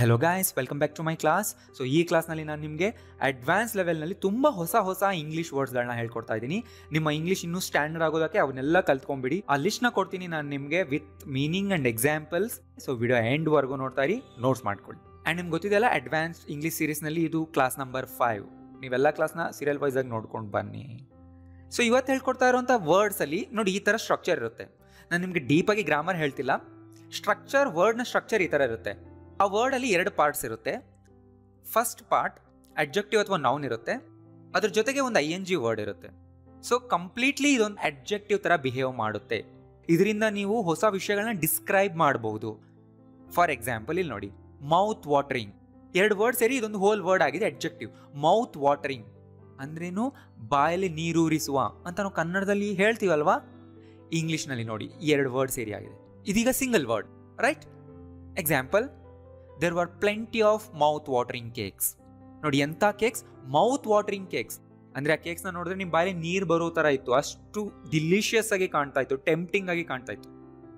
hello guys welcome back to my class so ಈ ಕ್ಲಾಸ್ನಲ್ಲಿ ನಾನು ನಿಮಗೆ ಅಡ್ವಾನ್ಸ್ ಲೆವೆಲ್ನಲ್ಲಿ ತುಂಬ ಹೊಸ ಹೊಸ ಇಂಗ್ಲೀಷ್ ವರ್ಡ್ಸ್ಗಳನ್ನ ಹೇಳ್ಕೊಡ್ತಾ ಇದ್ದೀನಿ ನಿಮ್ಮ ಇಂಗ್ಲೀಷ್ ಇನ್ನೂ ಸ್ಟ್ಯಾಂಡರ್ಡ್ ಆಗೋದಕ್ಕೆ ಅವನ್ನೆಲ್ಲ ಕಲ್ತ್ಕೊಂಬಿಡಿ ಆ ಲಿಸ್ಟ್ನ ಕೊಡ್ತೀನಿ ನಾನು ನಿಮಗೆ with meaning and examples so video ಎಂಡ್ವರೆಗೂ ನೋಡ್ತಾ ಇರಿ ನೋಟ್ಸ್ ಮಾಡ್ಕೊಳ್ಳಿ ಆ್ಯಂಡ್ ನಿಮ್ಗೆ ಗೊತ್ತಿದೆಯಲ್ಲ ಅಡ್ವಾನ್ಸ್ ಇಂಗ್ಲೀಷ್ ಸೀರೀಸ್ನಲ್ಲಿ ಇದು ಕ್ಲಾಸ್ ನಂಬರ್ ಫೈವ್ ನೀವೆಲ್ಲ ಕ್ಲಾಸ್ನ ಸೀರಿಯಲ್ ವೈಸಾಗಿ ನೋಡ್ಕೊಂಡು ಬನ್ನಿ ಸೊ ಇವತ್ತು ಹೇಳ್ಕೊಡ್ತಾ ಇರುವಂಥ ವರ್ಡ್ಸಲ್ಲಿ ನೋಡಿ ಈ ಥರ ಸ್ಟ್ರಕ್ಚರ್ ಇರುತ್ತೆ ನಾನು ನಿಮಗೆ ಡೀಪಾಗಿ ಗ್ರಾಮರ್ ಹೇಳ್ತಿಲ್ಲ ಸ್ಟ್ರಕ್ಚರ್ ವರ್ಡ್ನ ಸ್ಟ್ರಕ್ಚರ್ ಈ ಥರ ಇರುತ್ತೆ ಆ ವರ್ಡಲ್ಲಿ ಎರಡು ಪಾರ್ಟ್ಸ್ ಇರುತ್ತೆ ಫಸ್ಟ್ ಪಾರ್ಟ್ ಅಡ್ಜೆಕ್ಟಿವ್ ಅಥವಾ ನೌನ್ ಇರುತ್ತೆ ಅದ್ರ ಜೊತೆಗೆ ಒಂದು ಐ ಎನ್ ಜಿ ವರ್ಡ್ ಇರುತ್ತೆ ಸೊ ಕಂಪ್ಲೀಟ್ಲಿ ಇದೊಂದು ಅಡ್ಜೆಕ್ಟಿವ್ ಥರ ಬಿಹೇವ್ ಮಾಡುತ್ತೆ ಇದರಿಂದ ನೀವು ಹೊಸ ವಿಷಯಗಳನ್ನ ಡಿಸ್ಕ್ರೈಬ್ ಮಾಡಬಹುದು ಫಾರ್ ಎಕ್ಸಾಂಪಲ್ ಇಲ್ಲಿ ನೋಡಿ ಮೌತ್ ವಾಟರಿಂಗ್ ಎರಡು ವರ್ಡ್ ಸೇರಿ ಇದೊಂದು ಹೋಲ್ ವರ್ಡ್ ಆಗಿದೆ ಅಡ್ಜೆಕ್ಟಿವ್ ಮೌತ್ ವಾಟರಿಂಗ್ ಅಂದ್ರೇನು ಬಾಯಲ್ಲಿ ನೀರೂರಿಸುವ ಅಂತ ನಾವು ಕನ್ನಡದಲ್ಲಿ ಹೇಳ್ತೀವಲ್ವಾ ಇಂಗ್ಲಿಷ್ನಲ್ಲಿ ನೋಡಿ ಈ ಎರಡು ವರ್ಡ್ ಸೇರಿ ಆಗಿದೆ ಇದೀಗ single word right example there were plenty of mouth watering cakes ನೋಡಿ ಎಂಥ ಕೇಕ್ಸ್ ಮೌತ್ ವಾಟರಿಂಗ್ ಕೇಕ್ಸ್ ಅಂದ್ರೆ ಆ ಕೇಕ್ಸ್ನ ನೋಡಿದ್ರೆ ನಿಮ್ಮ ಬಾಯಲ್ಲಿ ನೀರು ಬರೋ ಥರ ಇತ್ತು ಅಷ್ಟು ಡಿಲಿಷಿಯಸ್ ಆಗಿ ಕಾಣ್ತಾ ಇತ್ತು ಟೆಂಪ್ಟಿಂಗ್ ಆಗಿ ಕಾಣ್ತಾ ಇತ್ತು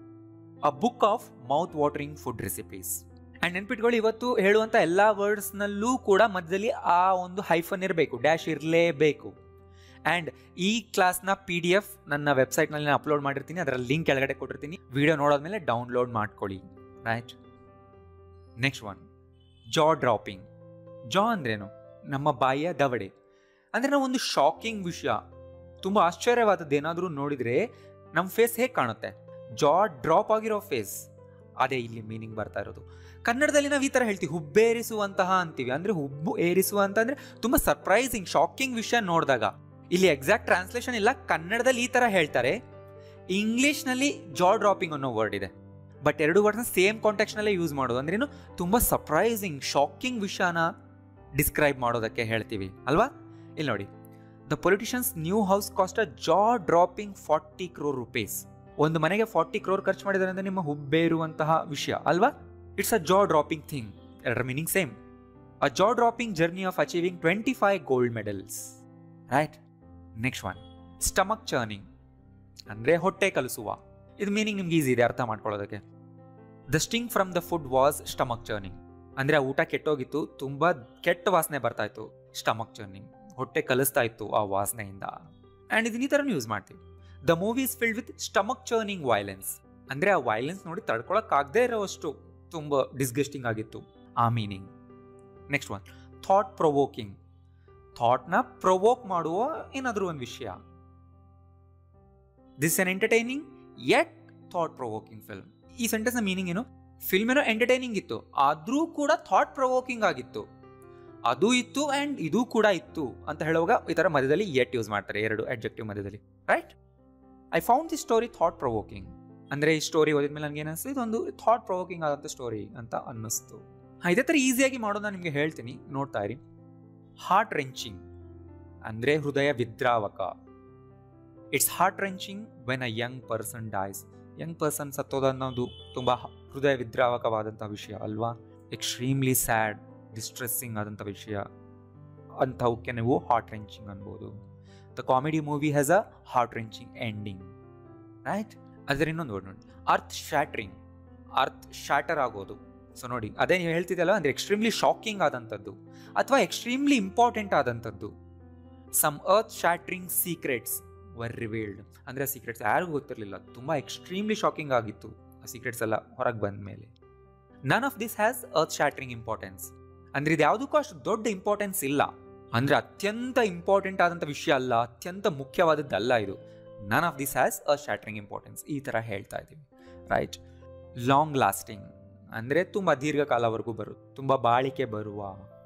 a book of mouth watering food recipes and ನೆನ್ಪಿಟ್ಕೊಳ್ಳಿ ಇವತ್ತು ಹೇಳುವಂಥ ಎಲ್ಲ ವರ್ಡ್ಸ್ನಲ್ಲೂ ಕೂಡ ಮಧ್ಯದಲ್ಲಿ ಆ ಒಂದು ಹೈಫನ್ ಇರಬೇಕು ಡ್ಯಾಶ್ ಇರಲೇಬೇಕು ಆ್ಯಂಡ್ ಈ ಕ್ಲಾಸ್ನ ಪಿ ಡಿ ಎಫ್ ನನ್ನ ವೆಬ್ಸೈಟ್ನಲ್ಲಿ ನಾನು ಅಪ್ಲೋಡ್ ಮಾಡಿರ್ತೀನಿ ಅದರ ಲಿಂಕ್ ಕೆಳಗಡೆ ಕೊಟ್ಟಿರ್ತೀನಿ ವಿಡಿಯೋ ನೋಡೋದ್ಮೇಲೆ ಡೌನ್ಲೋಡ್ ಮಾಡ್ಕೊಳ್ಳಿ right next one jaw dropping jaw ಅಂದ್ರೇನು ನಮ್ಮ ಬಾಯಿಯ ದವಡೆ ಅಂದರೆ ನಾವು ಒಂದು ಶಾಕಿಂಗ್ ವಿಷಯ ತುಂಬ ಆಶ್ಚರ್ಯವಾದದ್ದು ಏನಾದರೂ ನೋಡಿದರೆ ನಮ್ಮ ಫೇಸ್ ಹೇಗೆ ಕಾಣುತ್ತೆ ಜಾ ಡ್ರಾಪ್ ಆಗಿರೋ ಫೇಸ್ ಅದೇ ಇಲ್ಲಿ ಮೀನಿಂಗ್ ಬರ್ತಾ ಇರೋದು ಕನ್ನಡದಲ್ಲಿ ನಾವು ಈ ಥರ ಹೇಳ್ತೀವಿ ಹುಬ್ಬೇರಿಸುವಂತಹ ಅಂತೀವಿ ಅಂದರೆ ಹುಬ್ಬು ಏರಿಸುವ ಅಂತಂದರೆ ತುಂಬ ಸರ್ಪ್ರೈಸಿಂಗ್ ಶಾಕಿಂಗ್ ವಿಷಯ ನೋಡಿದಾಗ ಇಲ್ಲಿ ಎಕ್ಸಾಕ್ಟ್ ಟ್ರಾನ್ಸ್ಲೇಷನ್ ಇಲ್ಲ ಕನ್ನಡದಲ್ಲಿ ಈ ಥರ ಹೇಳ್ತಾರೆ ಇಂಗ್ಲೀಷ್ನಲ್ಲಿ ಜಾ ಡ್ರಾಪಿಂಗ್ ಅನ್ನೋ ವರ್ಡ್ ಇದೆ ಬಟ್ ಎರಡು ವರ್ಡ್ನ ಸೇಮ್ ಕಾಂಟೆಕ್ಸ್ನಲ್ಲೇ ಯೂಸ್ ಮಾಡೋದು ಅಂದ್ರೇನು ತುಂಬ ಸರ್ಪ್ರೈಸಿಂಗ್ ಶಾಕಿಂಗ್ ವಿಷಯನ ಡಿಸ್ಕ್ರೈಬ್ ಮಾಡೋದಕ್ಕೆ ಹೇಳ್ತೀವಿ ಅಲ್ವಾ ಇಲ್ಲಿ ನೋಡಿ the politician's new house cost a jaw dropping forty crore rupees ಒಂದು ಮನೆಗೆ ಫಾರ್ಟಿ ಕ್ರೋರ್ ಖರ್ಚು ಮಾಡಿದ್ದಾರೆ ಅಂದರೆ ನಿಮ್ಮ ಹುಬ್ಬೇರುವಂತಹ ವಿಷಯ ಅಲ್ವಾ it's a jaw dropping thing ಎರಡರ meaning same a jaw dropping journey of achieving twenty five gold medals right next one stomach churning ಅಂದರೆ ಹೊಟ್ಟೆ ಕಲಿಸುವ ಇದು ಮೀನಿಂಗ್ ನಿಮ್ಗೆ ಈಸಿ ಇದೆ ಅರ್ಥ ಮಾಡ್ಕೊಳ್ಳೋದಕ್ಕೆ the stink from the food was stomach churning ಅಂದರೆ ಆ ಊಟ ಕೆಟ್ಟೋಗಿತ್ತು ತುಂಬ ಕೆಟ್ಟ ವಾಸನೆ ಬರ್ತಾ ಇತ್ತು ಸ್ಟಮಕ್ ಚರ್ನಿಂಗ್ ಹೊಟ್ಟೆ ಕಲಿಸ್ತಾ ಇತ್ತು ಆ ವಾಸನೆಯಿಂದ ಆ್ಯಂಡ್ ಇದನ್ನ ಈ ಥರ ಯೂಸ್ ಮಾಡ್ತೀವಿ the movie is filled with stomach churning violence ಅಂದರೆ ಆ ವೈಲೆನ್ಸ್ ನೋಡಿ ತಡ್ಕೊಳಕ್ಕಾಗದೇ ಇರೋವಷ್ಟು ತುಂಬ ಡಿಸ್ಗಸ್ಟಿಂಗ್ ಆಗಿತ್ತು ಆ meaning next one thought provoking ಥಾಟ್ನ ಪ್ರೊವೋಕ್ ಮಾಡುವ ಏನಾದರೂ ಒಂದು ವಿಷಯ this an entertaining yet thought provoking film ಈ ಸೆಂಟೆನ್ಸ್ನ ಮೀನಿಂಗ್ ಏನು ಫಿಲ್ಮ್ ಏನೋ ಎಂಟರ್ಟೈನಿಂಗ್ ಇತ್ತು ಆದರೂ ಕೂಡ ಥಾಟ್ ಪ್ರೊವೋಕಿಂಗ್ ಆಗಿತ್ತು ಅದು ಇತ್ತು ಆ್ಯಂಡ್ ಇದು ಕೂಡ ಇತ್ತು ಅಂತ ಹೇಳುವಾಗ ಈ ಥರ ಮಧ್ಯದಲ್ಲಿ ಎಟ್ ಯೂಸ್ ಮಾಡ್ತಾರೆ ಎರಡು ಅಡ್ಜೆಕ್ಟಿವ್ ಮಧ್ಯದಲ್ಲಿ right I found the story thought provoking ಅಂದರೆ ಈ ಸ್ಟೋರಿ ಓದಿದ್ಮೇಲೆ ನನಗೆ ಏನಿಸ್ತು ಇದೊಂದು ಥಾಟ್ ಪ್ರೊವೋಕಿಂಗ್ ಆದಂಥ ಸ್ಟೋರಿ ಅಂತ ಅನ್ನಿಸ್ತು ಇದೇ ಥರ ಈಸಿಯಾಗಿ ಮಾಡೋದು ನಾನು ನಿಮಗೆ ಹೇಳ್ತೀನಿ ನೋಡ್ತಾ ಇರಿ ಹಾರ್ಟ್ ರೆಂಚಿಂಗ್ ಅಂದರೆ ಹೃದಯ ವಿದ್ರಾವಕ it's heart wrenching when a young person dies young person ಸತ್ತೋದ ಅನ್ನೋದು ತುಂಬ ಹೃದಯ ವಿದ್ರಾವಕವಾದಂಥ ವಿಷಯ ಅಲ್ವಾ ಎಕ್ಸ್ಟ್ರೀಮ್ಲಿ ಸ್ಯಾಡ್ ಡಿಸ್ಟ್ರೆಸ್ಸಿಂಗ್ ಆದಂಥ ವಿಷಯ ಅಂಥವಕ್ಕೆ ನೀವು ಹಾರ್ಟ್ ರೆಂಚಿಂಗ್ ಅನ್ಬೋದು the comedy movie has a heart wrenching ending right ಅದರ ಇನ್ನೊಂದು ವರ್ಡ್ ನೋಡಿ ಅರ್ತ್ ಶಾಟ್ರಿಂಗ್ ಅರ್ತ್ ಶಾಟರ್ ಆಗೋದು ಸೊ ನೋಡಿ ಅದೇ ನೀವು ಹೇಳ್ತಿದ್ದಲ್ಲ ಅಂದರೆ ಎಕ್ಸ್ಟ್ರೀಮ್ಲಿ ಶಾಕಿಂಗ್ ಆದಂಥದ್ದು ಅಥವಾ ಎಕ್ಸ್ಟ್ರೀಮ್ಲಿ ಇಂಪಾರ್ಟೆಂಟ್ ಆದಂಥದ್ದು some earth shattering secrets were revealed ಅಂದರೆ ಸೀಕ್ರೆಟ್ಸ್ ಯಾರಿಗೂ ಗೊತ್ತಿರಲಿಲ್ಲ ತುಂಬ ಎಕ್ಸ್ಟ್ರೀಮ್ಲಿ ಶಾಕಿಂಗ್ ಆಗಿತ್ತು ಆ ಸೀಕ್ರೆಟ್ಸ್ ಎಲ್ಲ ಹೊರಗೆ ಬಂದ ಮೇಲೆ none of this has earth shattering importance ಅಂದರೆ ಇದು ಯಾವುದಕ್ಕೂ ಅಷ್ಟು ದೊಡ್ಡ ಇಂಪಾರ್ಟೆನ್ಸ್ ಇಲ್ಲ ಅಂದರೆ ಅತ್ಯಂತ ಇಂಪಾರ್ಟೆಂಟ್ ಆದಂಥ ವಿಷಯ ಅಲ್ಲ ಅತ್ಯಂತ ಮುಖ್ಯವಾದದ್ದಲ್ಲ ಇದು none of this has a shattering importance ಈ ಥರ ಹೇಳ್ತಾ ಇದ್ದೀವಿ ರೈಟ್ ಲಾಂಗ್ ಲಾಸ್ಟಿಂಗ್ ಅಂದರೆ ತುಂಬ ದೀರ್ಘಕಾಲವರೆಗೂ ಬರುತ್ತೆ ತುಂಬ ಬಾಳಿಕೆ ಬರುವ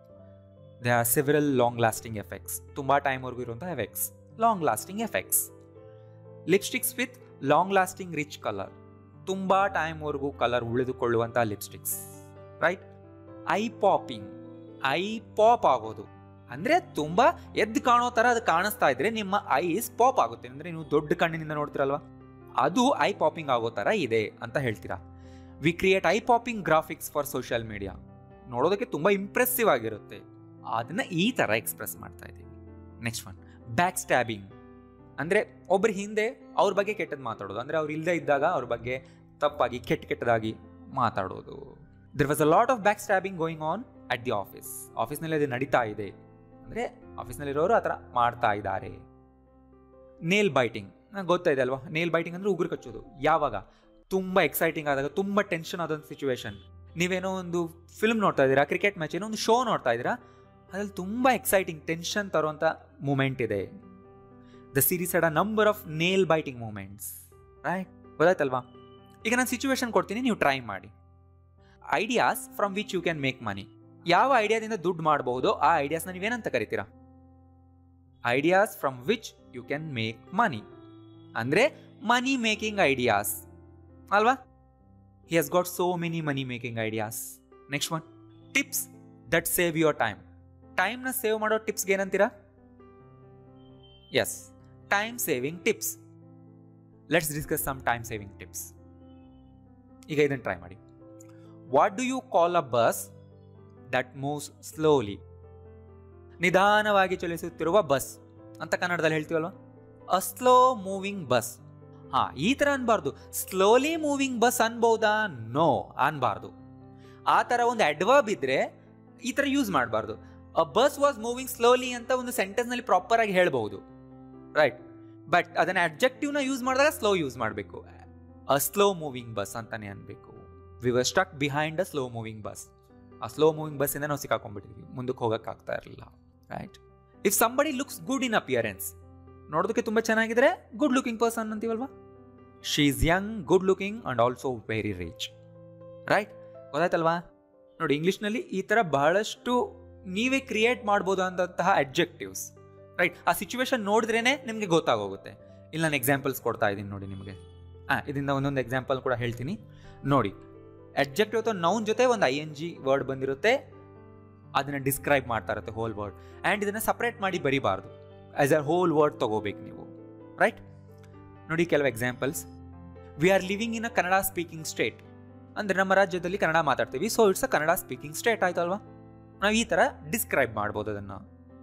they are several long lasting effects ತುಂಬ ಟೈಮ್ವರೆಗೂ ಇರುವಂಥ effects long lasting effects lipsticks with long lasting rich colour ತುಂಬ ಟೈಮ್ವರೆಗೂ ಕಲರ್ ಉಳಿದುಕೊಳ್ಳುವಂಥ lipsticks right eye popping eye pop ಆಗೋದು ಅಂದರೆ ತುಂಬ ಎದ್ದು ಕಾಣೋ ಥರ ಅದು ಕಾಣಿಸ್ತಾ ಇದ್ರೆ ನಿಮ್ಮ ಐಸ್ ಪಾಪ್ ಆಗುತ್ತೆ ಅಂದರೆ ನೀವು ದೊಡ್ಡ ಕಣ್ಣಿನಿಂದ ನೋಡ್ತೀರಲ್ವಾ ಅದು ಐ ಪಾಪಿಂಗ್ ಆಗೋ ಥರ ಇದೆ ಅಂತ ಹೇಳ್ತೀರಾ we create eye popping graphics for social media ನೋಡೋದಕ್ಕೆ ತುಂಬ ಇಂಪ್ರೆಸಿವ್ ಆಗಿರುತ್ತೆ ಅದನ್ನ ಈ ಥರ ಎಕ್ಸ್ಪ್ರೆಸ್ ಮಾಡ್ತಾ ಇದ್ದೀವಿ ನೆಕ್ಸ್ಟ್ ಒನ್ ಬ್ಯಾಕ್ ಸ್ಟ್ಯಾಬಿಂಗ್ ಅಂದರೆ ಒಬ್ಬರ ಹಿಂದೆ ಅವ್ರ ಬಗ್ಗೆ ಕೆಟ್ಟದ್ದು ಮಾತಾಡೋದು ಅಂದರೆ ಅವ್ರು ಇಲ್ಲದೆ ಇದ್ದಾಗ ಅವ್ರ ಬಗ್ಗೆ ತಪ್ಪಾಗಿ ಕೆಟ್ಟ ಕೆಟ್ಟದಾಗಿ ಮಾತಾಡೋದು there was a lot of back stabbing going on at the office ಆಫೀಸ್ನಲ್ಲಿ ಅದು ನಡೀತಾ ಇದೆ ಅಂದರೆ ಆಫೀಸ್ನಲ್ಲಿರೋರು ಆ ಥರ ಮಾಡ್ತಾ ಇದ್ದಾರೆ ನೇಲ್ ಬೈಟಿಂಗ್ ನಂಗೆ ಗೊತ್ತಾಯಿದೆ ಅಲ್ವಾ ನೇಲ್ ಬೈಟಿಂಗ್ ಅಂದರೆ ಉಗುರು ಕಚ್ಚೋದು ಯಾವಾಗ ತುಂಬ ಎಕ್ಸೈಟಿಂಗ್ ಆದಾಗ ತುಂಬ ಟೆನ್ಷನ್ ಆದಂಥ ಸಿಚುವೇಶನ್ ನೀವೇನೋ ಒಂದು ಫಿಲ್ಮ್ ನೋಡ್ತಾ ಇದ್ದೀರಾ ಕ್ರಿಕೆಟ್ ಮ್ಯಾಚ್ ಏನೋ ಒಂದು ಶೋ ನೋಡ್ತಾ ಇದ್ದೀರಾ ಅದ್ರಲ್ಲಿ ತುಂಬ ಎಕ್ಸೈಟಿಂಗ್ ಟೆನ್ಷನ್ ತರುವಂಥ ಮೂಮೆಂಟ್ ಇದೆ the series had a number of nail biting moments right ಗೊತ್ತಾಯ್ತಲ್ವಾ ಈಗ ನಾನು ಸಿಚುವೇಶನ್ ಕೊಡ್ತೀನಿ ನೀವು ಟ್ರೈ ಮಾಡಿ ideas from which you can make money ಯಾವ ಐಡಿಯಾದಿಂದ ದುಡ್ಡು ಮಾಡಬಹುದು ಆ ಐಡಿಯಾಸ್ನ ನೀವೇನಂತ ಕರಿತೀರಾ ideas from which you can make money ಅಂದರೆ ಮನಿ ಮೇಕಿಂಗ್ ಐಡಿಯಾಸ್ ಅಲ್ವಾ he has got so many money making ideas next one tips that save your time ಟೈಮ್ನ ಸೇವ್ ಮಾಡೋ ಟಿಪ್ಸ್ಗೆ ಏನಂತೀರಾ yes time saving tips let's discuss some time saving tips ಈಗ ಇದನ್ನು try ಮಾಡಿ what do you call a bus that moves slowly ನಿಧಾನವಾಗಿ ಚಲಿಸುತ್ತಿರುವ bus ಅಂತ ಕನ್ನಡದಲ್ಲಿ ಹೇಳ್ತೀವಲ್ವ ಅ ಸ್ಲೋ ಮೂವಿಂಗ್ ಬಸ್ ಹಾ ಈ ಥರ ಅನ್ಬಾರ್ದು ಸ್ಲೋಲಿ ಮೂವಿಂಗ್ ಬಸ್ ಅನ್ಬೋದಾ ನೋ ಅನ್ಬಾರ್ದು ಆ ಥರ ಒಂದು ಅಡ್ವರ್ಬ್ ಇದ್ರೆ ಈ ಥರ ಯೂಸ್ ಮಾಡಬಾರ್ದು a bus was moving slowly ಅಂತ ಒಂದು ಸೆಂಟೆನ್ಸ್ನಲ್ಲಿ ಪ್ರಾಪರ್ ಆಗಿ ಹೇಳ್ಬಹುದು ರೈಟ್ ಬಟ್ ಅದನ್ನ ಅಬ್ಜೆಕ್ಟಿವ್ನ ಯೂಸ್ ಮಾಡಿದಾಗ ಸ್ಲೋ ಯೂಸ್ ಮಾಡಬೇಕು ಅ ಸ್ಲೋ ಮೂವಿಂಗ್ ಬಸ್ ಅಂತಾನೆ ಅನ್ಬೇಕು we were stuck behind a slow moving bus ಆ ಸ್ಲೋ ಮೂವಿಂಗ್ ಬಸ್ಸಿಂದ ನಾವು ಸಿಕ್ಕಾಕೊಂಡ್ಬಿಟ್ಟಿದ್ವಿ ಮುಂದಕ್ಕೆ ಹೋಗೋಕ್ಕಾಗ್ತಾ ಇರಲಿಲ್ಲ right if somebody looks good in appearance ನೋಡೋದಕ್ಕೆ ತುಂಬ ಚೆನ್ನಾಗಿದ್ರೆ ಗುಡ್ ಲುಕಿಂಗ್ ಪರ್ಸನ್ ಅಂತೀವಲ್ವಾ she is young good looking and also very rich right ಗೊತ್ತಾಯ್ತಲ್ವಾ ನೋಡಿ ಇಂಗ್ಲೀಷ್ನಲ್ಲಿ ಈ ಥರ ಬಹಳಷ್ಟು ನೀವೇ ಕ್ರಿಯೇಟ್ ಮಾಡ್ಬೋದು ಅಂತಹ ಅಡ್ಜೆಕ್ಟಿವ್ಸ್ ರೈಟ್ ಆ ಸಿಚುವೇಶನ್ ನೋಡಿದ್ರೇ ನಿಮಗೆ ಗೊತ್ತಾಗೋಗುತ್ತೆ ಇಲ್ಲಿ ನಾನು ಎಕ್ಸಾಂಪಲ್ಸ್ ಕೊಡ್ತಾ ಇದ್ದೀನಿ ನೋಡಿ ನಿಮಗೆ ಹಾಂ ಇದರಿಂದ ಒಂದೊಂದು ಎಕ್ಸಾಂಪಲ್ ಕೂಡ ಹೇಳ್ತೀನಿ ನೋಡಿ ಅಡ್ಜೆಕ್ಟಿವ್ ಅಥವಾ ನೌನ್ ಜೊತೆ ಒಂದು ಐ ಎನ್ ಜಿ ವರ್ಡ್ ಬಂದಿರುತ್ತೆ ಅದನ್ನು ಡಿಸ್ಕ್ರೈಬ್ ಮಾಡ್ತಾ ಇರುತ್ತೆ ಹೋಲ್ ವರ್ಡ್ ಆ್ಯಂಡ್ ಇದನ್ನು ಸಪ್ರೇಟ್ ಮಾಡಿ ಬರಿಬಾರ್ದು ಆಸ್ ಅ ಹೋಲ್ ವರ್ಡ್ ತಗೋಬೇಕು ನೀವು ರೈಟ್ ನೋಡಿ ಕೆಲವು examples we are living in a Kannada speaking state ಅಂದರೆ ನಮ್ಮ ರಾಜ್ಯದಲ್ಲಿ ಕನ್ನಡ ಮಾತಾಡ್ತೀವಿ so it's a Kannada speaking state ಆಯ್ತಲ್ವಾ ನಾವು ಈ ಥರ ಡಿಸ್ಕ್ರೈಬ್ ಮಾಡ್ಬೋದು ಅದನ್ನು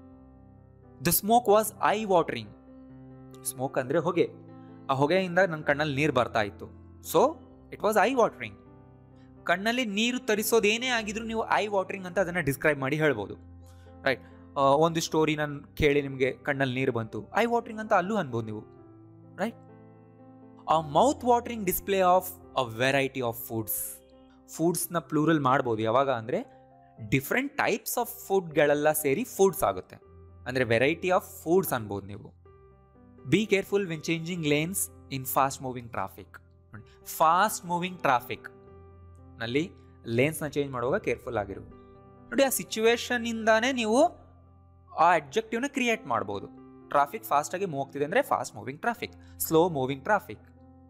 the smoke was eye watering smoke ಅಂದರೆ ಹೊಗೆ ಆ ಹೊಗೆಯಿಂದ ನನ್ನ ಕಣ್ಣಲ್ಲಿ ನೀರು ಬರ್ತಾ ಇತ್ತು so it was eye watering ಕಣ್ಣಲ್ಲಿ ನೀರು ತರಿಸೋದು ಏನೇ ಆಗಿದ್ರು ನೀವು ಐ ವಾಟರಿಂಗ್ ಅಂತ ಅದನ್ನು ಡಿಸ್ಕ್ರೈಬ್ ಮಾಡಿ ಹೇಳ್ಬೋದು ರೈಟ್ ಒಂದು ಸ್ಟೋರಿ ನಾನು ಕೇಳಿ ನಿಮಗೆ ಕಣ್ಣಲ್ಲಿ ನೀರು ಬಂತು ಐ ವಾಟರಿಂಗ್ ಅಂತ ಅಲ್ಲೂ ಅನ್ಬೋದು ನೀವು right a mouth watering display of a variety of foods ಫುಡ್ಸ್ನ ಪ್ಲೂರಲ್ ಮಾಡ್ಬೋದು ಯಾವಾಗ ಅಂದರೆ ಡಿಫ್ರೆಂಟ್ ಟೈಪ್ಸ್ ಆಫ್ ಫುಡ್ಗಳೆಲ್ಲ ಸೇರಿ ಫುಡ್ಸ್ ಆಗುತ್ತೆ ಅಂದರೆ ವೆರೈಟಿ ಆಫ್ ಫುಡ್ಸ್ ಅನ್ಬೋದು ನೀವು be careful when changing lanes in fast moving traffic fast moving traffic ನಲ್ಲಿ ಲೇನ್ಸ್ನ ಚೇಂಜ್ ಮಾಡುವಾಗ ಕೇರ್ಫುಲ್ ಆಗಿರು ನೋಡಿ ಆ ಸಿಚುವೇಶನ್ನಿಂದಾನೇ ನೀವು ಆ ಅಬ್ಜೆಕ್ಟಿವ್ನ ಕ್ರಿಯೇಟ್ ಮಾಡ್ಬೋದು ಟ್ರಾಫಿಕ್ ಫಾಸ್ಟಾಗಿ ಮೂವ್ ಆಗ್ತಿದೆ ಅಂದರೆ fast moving traffic slow moving traffic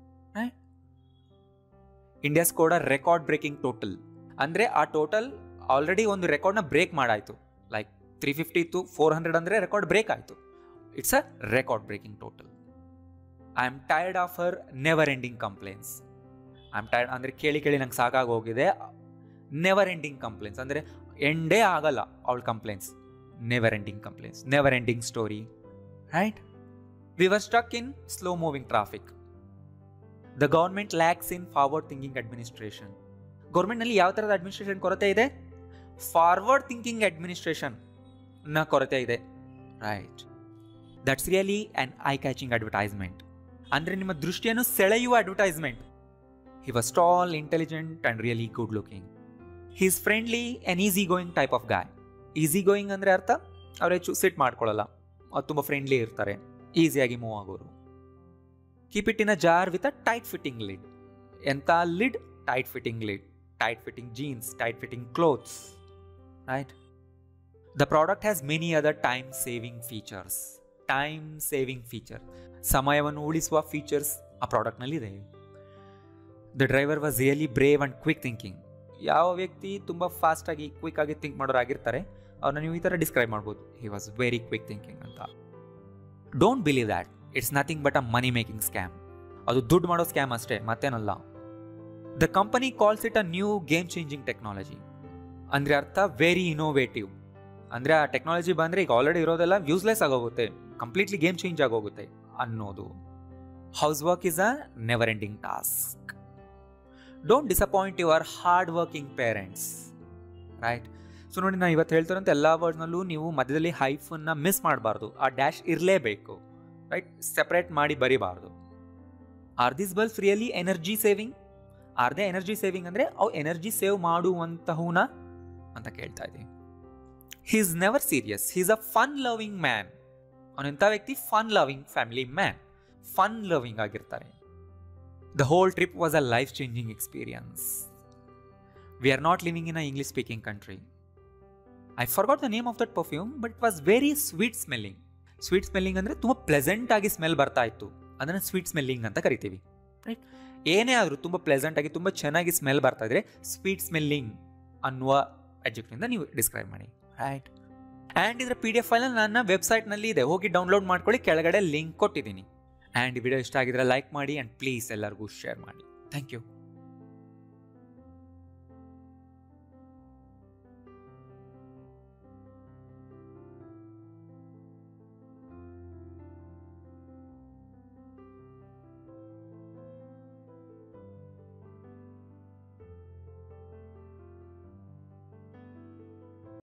India scored a record breaking total ಅಂದರೆ ಆ ಟೋಟಲ್ ಆಲ್ರೆಡಿ ಒಂದು ರೆಕಾರ್ಡ್ನ ಬ್ರೇಕ್ ಮಾಡಾಯಿತು like three fifty to four hundred ಅಂದರೆ ರೆಕಾರ್ಡ್ ಬ್ರೇಕ್ ಆಯಿತು it's a record breaking total I am tired of her never ending complaints I am tired ಅಂದರೆ ಕೇಳಿ ಕೇಳಿ ನಂಗೆ ಸಾಕಾಗಿ ಹೋಗಿದೆ ನೆವರ್ ಎಂಡಿಂಗ್ ಕಂಪ್ಲೇಂಟ್ಸ್ ಅಂದರೆ ಎಂಡೇ ಆಗಲ್ಲ ಅವಳ complaints never ending complaints never ending story right we were stuck in slow moving traffic the government lacks in forward thinking administration ಗೌರ್ಮೆಂಟ್ನಲ್ಲಿ ಯಾವ ಥರದ ಅಡ್ಮಿನಿಸ್ಟ್ರೇಷನ್ ಕೊರತೆ ಇದೆ ಫಾರ್ವರ್ಡ್ ಥಿಂಕಿಂಗ್ ಅಡ್ಮಿನಿಸ್ಟ್ರೇಷನ್ ನ ಕೊರತೆ ಇದೆ right that's really an eye catching advertisement ಅಂದರೆ ನಿಮ್ಮ ದೃಷ್ಟಿಯನ್ನು ಸೆಳೆಯುವ advertisement he was tall intelligent and really good looking he is friendly and easy going type of guy easy going ಅಂದರೆ ಅರ್ಥ ಅವ್ರು ಹೆಚ್ಚು ಸಿಟ್ ಮಾಡ್ಕೊಳ್ಳಲ್ಲ ಅವ್ರು ತುಂಬ ಫ್ರೆಂಡ್ಲಿ ಇರ್ತಾರೆ ಈಸಿಯಾಗಿ ಮೂವ್ ಆಗೋರು keep it in a jar with a tight fitting lid ಎಂಥ lid tight fitting lid tight fitting jeans tight fitting clothes right the product has many other time saving features time saving feature ಸಮಯವನ್ನು ಉಳಿಸುವ features ಆ ಪ್ರಾಡಕ್ಟ್ನಲ್ಲಿದೆ the driver was really brave and quick thinking ಯಾವ ವ್ಯಕ್ತಿ ತುಂಬ ಫಾಸ್ಟಾಗಿ ಕ್ವಿಕ್ಕಾಗಿ think ಮಾಡೋರಾಗಿರ್ತಾರೆ ಅವ್ರನ್ನ ನೀವು ಈ ಥರ ಡಿಸ್ಕ್ರೈಬ್ ಮಾಡ್ಬೋದು he was very quick thinking ಅಂತ don't believe that it's nothing but a money making scam ಅದು ದುಡ್ಡು ಮಾಡೋ ಸ್ಕ್ಯಾಮ್ ಅಷ್ಟೇ ಮತ್ತೇನಲ್ಲ the company calls it a new game changing technology ಅಂದರೆ ಅರ್ಥ ವೆರಿ ಇನೋವೇಟಿವ್ ಅಂದರೆ ಆ ಟೆಕ್ನಾಲಜಿ ಬಂದರೆ ಈಗ ಆಲ್ರೆಡಿ ಇರೋದೆಲ್ಲ ಯೂಸ್ಲೆಸ್ ಆಗೋಗುತ್ತೆ ಕಂಪ್ಲೀಟ್ಲಿ ಗೇಮ್ ಚೇಂಜ್ ಆಗೋಗುತ್ತೆ ಅನ್ನೋದು house work is a never ending task don't disappoint your hard working parents right so ನೋಡಿ ನಾನು ಇವತ್ತು ಹೇಳ್ತಿರೋಂಥ ಎಲ್ಲ ವರ್ಡ್ನಲ್ಲೂ ನೀವು ಮಧ್ಯದಲ್ಲಿ ಹೈಫನ್ನ ಮಿಸ್ ಮಾಡಬಾರ್ದು ಆ ಡ್ಯಾಶ್ ಇರಲೇಬೇಕು ರೈಟ್ ಸೆಪ್ರೇಟ್ ಮಾಡಿ ಬರಿಬಾರ್ದು are this bulbs really energy saving are they energy saving ಅಂದರೆ ಅವು ಎನರ್ಜಿ ಸೇವ್ ಮಾಡುವಂತಹುನ ಅಂತ ಕೇಳ್ತಾ ಇದ್ದೀನಿ he's never serious he's a fun loving man ಅವನೆಂಥ ವ್ಯಕ್ತಿ fun loving family man fun loving ಆಗಿರ್ತಾರೆ the whole trip was a life changing experience we are not living in a English speaking country I forgot the name of that perfume but it was very sweet smelling sweet smelling ಅಂದರೆ ತುಂಬ pleasant ಆಗಿ smell ಬರ್ತಾ ಇತ್ತು ಅದನ್ನು sweet smelling ಅಂತ ಕರಿತೀವಿ right ಏನೇ ಆದರೂ ತುಂಬ ಪ್ಲೆಸೆಂಟ್ ಆಗಿ ತುಂಬ ಚೆನ್ನಾಗಿ ಸ್ಮೆಲ್ ಬರ್ತಾ ಇದ್ರೆ ಸ್ವೀಟ್ ಸ್ಮೆಲ್ಲಿಂಗ್ ಅನ್ನುವ ಅಡ್ಜೆಕ್ಟಿಂದ ನೀವು ಡಿಸ್ಕ್ರೈಬ್ ಮಾಡಿ ರೈಟ್ ಆ್ಯಂಡ್ ಇದರ ಪಿ ಡಿ ಎಫ್ ಫೈಲ್ ನನ್ನ ವೆಬ್ಸೈಟ್ನಲ್ಲಿ ಇದೆ ಹೋಗಿ ಡೌನ್ಲೋಡ್ ಮಾಡ್ಕೊಳ್ಳಿ ಕೆಳಗಡೆ ಲಿಂಕ್ ಕೊಟ್ಟಿದ್ದೀನಿ ಆ್ಯಂಡ್ ಈ ವಿಡಿಯೋ ಇಷ್ಟ ಆಗಿದ್ರೆ ಲೈಕ್ ಮಾಡಿ ಆ್ಯಂಡ್ ಪ್ಲೀಸ್ ಎಲ್ಲರಿಗೂ ಶೇರ್ ಮಾಡಿ ಥ್ಯಾಂಕ್ ಯು